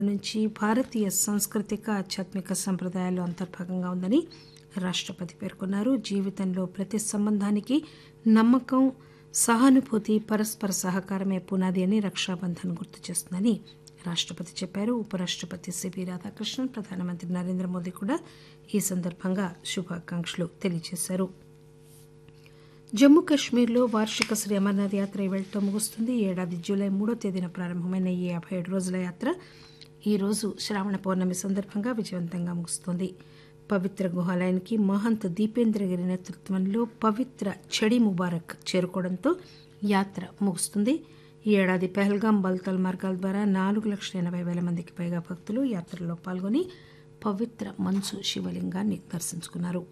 నుంచి భారతీయ సాంస్కృతిక ఆధ్యాత్మిక సంప్రదాయాల్లో అంతర్భాగంగా ఉందని రాష్టపతి పేర్కొన్నారు జీవితంలో ప్రతి సంబంధానికి నమ్మకం సహానుభూతి పరస్పర సహకారమే పునాది అని రక్షాబంధన్ గుర్తు చేస్తుందని రాష్టపతి చెప్పారు ఉపరాష్టపతి సిపి రాధాకృష్ణన్ ప్రధానమంత్రి నరేంద్ర మోదీ కూడా ఈ సందర్భంగా శుభాకాంక్షలు తెలియజేశారు జమ్మూ కశ్మీర్లో వార్షిక శ్రీ అమర్నాథ్ యాత్ర ఇవాళతో ముగుస్తుంది ఈ ఏడాది జూలై మూడో తేదీన ప్రారంభమైన ఈ యాభై ఏడు రోజుల యాత్ర ఈ రోజు శ్రావణ పౌర్ణమి సందర్భంగా విజయవంతంగా ముగుస్తోంది పవిత్ర గుహాలయానికి మహంత్ దీపేంద్రగిరి నేతృత్వంలో పవిత్ర చెడి ముబారక్ చేరుకోవడంతో యాత్ర ముగుస్తుంది ఈ ఏడాది పెహల్గాం బల్తల్ మార్గాల ద్వారా నాలుగు లక్షల ఎనభై వేల మందికి పైగా భక్తులు యాత్రలో పాల్గొని పవిత్ర మంచు శివలింగాన్ని దర్శించుకున్నారు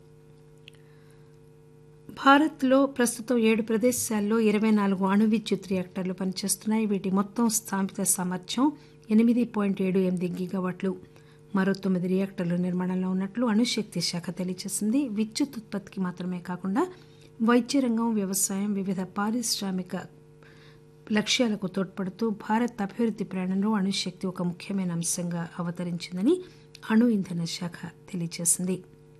భారత్లో ప్రస్తుతం ఏడు ప్రదేశాల్లో ఇరవై నాలుగు అణు విద్యుత్ రియాక్టర్లు పనిచేస్తున్నాయి వీటి మొత్తం స్థాపిత సామర్థ్యం ఎనిమిది పాయింట్ ఏడు ఎనిమిది గిగావాట్లు మరో తొమ్మిది రియాక్టర్లు నిర్మాణంలో ఉన్నట్లు అణుశక్తి శాఖ తెలియజేసింది విద్యుత్ ఉత్పత్తికి మాత్రమే కాకుండా వైద్య రంగం వ్యవసాయం వివిధ పారిశ్రామిక లక్ష్యాలకు తోడ్పడుతూ భారత్ అభివృద్ది ప్రయాణంలో అణుశక్తి ఒక ముఖ్యమైన అంశంగా అవతరించిందని అణు ఇంధన శాఖ తెలియజేసింది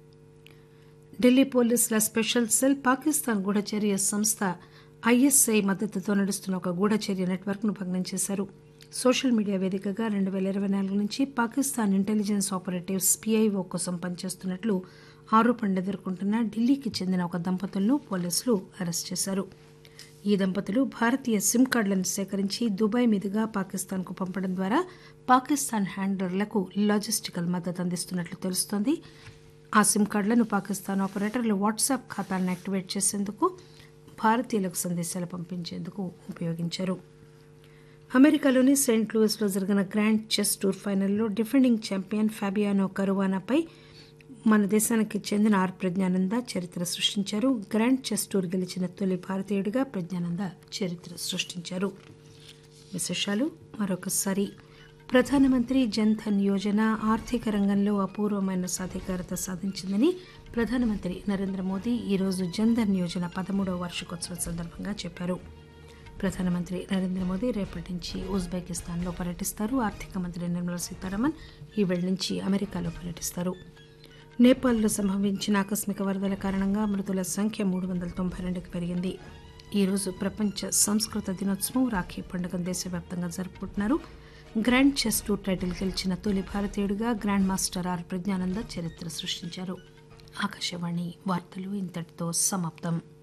ఢిల్లీ పోలీసుల స్పెషల్ సెల్ పాకిస్తాన్ గూఢచర్య సంస్థ ఐఎస్ఐ మద్దతుతో నడుస్తున్న ఒక గూఢచర్య నెట్వర్క్ ను భగ్నం చేశారు సోషల్ మీడియా వేదికగా రెండు పేల ఇరవై నాలుగు నుంచి పాకిస్తాన్ ఇంటెలిజెన్స్ ఆపరేటివ్స్ పీఐఓ కోసం పనిచేస్తున్నట్లు ఆరోపణలు ఎదుర్కొంటున్న ఢిల్లీకి చెందిన ఒక దంపతులను పోలీసులు అరెస్ట్ చేశారు ఈ దంపతులు భారతీయ సిమ్ కార్డులను సేకరించి దుబాయ్ మీదుగా పాకిస్తాన్కు పంపడం ద్వారా పాకిస్తాన్ హ్యాండర్లకు లాజిస్టికల్ మద్దతు అందిస్తున్నట్లు తెలుస్తోంది ఆ సిమ్ కార్డులను పాకిస్తాన్ ఆపరేటర్లు వాట్సాప్ ఖాతాలను యాక్టివేట్ చేసేందుకు భారతీయులకు సందేశాలు పంపించేందుకు ఉపయోగించారు అమెరికాలోని సెయింట్ లూయిస్లో జరిగిన గ్రాండ్ చెస్ టూర్ ఫైనల్లో డిఫెండింగ్ ఛాంపియన్ ఫాబియానో కరువానాపై మన దేశానికి చెందిన ఆర్ ప్రజ్ఞానంద చరిత్ర సృష్టించారు గ్రాండ్ చెస్ టూర్ గెలిచిన తొలి భారతీయుడిగా ప్రజ్ఞానంద చరిత్ర సృష్టించారు విశేషాలు మరొకసారి ప్రధానమంత్రి జన్ధన్ యోజన ఆర్థిక రంగంలో అపూర్వమైన సాధికారత సాధించిందని ప్రధానమంత్రి నరేంద్ర మోదీ ఈరోజు జన్ధన్ యోజన పదమూడవ వార్షికోత్సవం సందర్భంగా చెప్పారు ప్రధానమంత్రి నరేంద్ర మోదీ రేపటి నుంచి ఉజ్బెకిస్తాన్లో పర్యటిస్తారు ఆర్థిక మంత్రి నిర్మలా సీతారామన్ ఈ వేళ నుంచి అమెరికాలో పర్యటిస్తారు నేపాల్లో సంభవించిన ఆకస్మిక వరదల కారణంగా మృతుల సంఖ్య మూడు వందల తొంభై రెండుకి పెరిగింది ఈరోజు ప్రపంచ సంస్కృత దినోత్సవం రాఖీ పండుగను దేశవ్యాప్తంగా జరుపుకుంటున్నారు గ్రాండ్ చెస్ టూర్ టైటిల్ గెలిచిన తొలి భారతీయుడిగా గ్రాండ్ మాస్టర్ ఆర్ ప్రజ్ఞానంద చరిత్ర సృష్టించారు ఆకాశవాణి వార్తలు ఇంతటితో సమాప్తం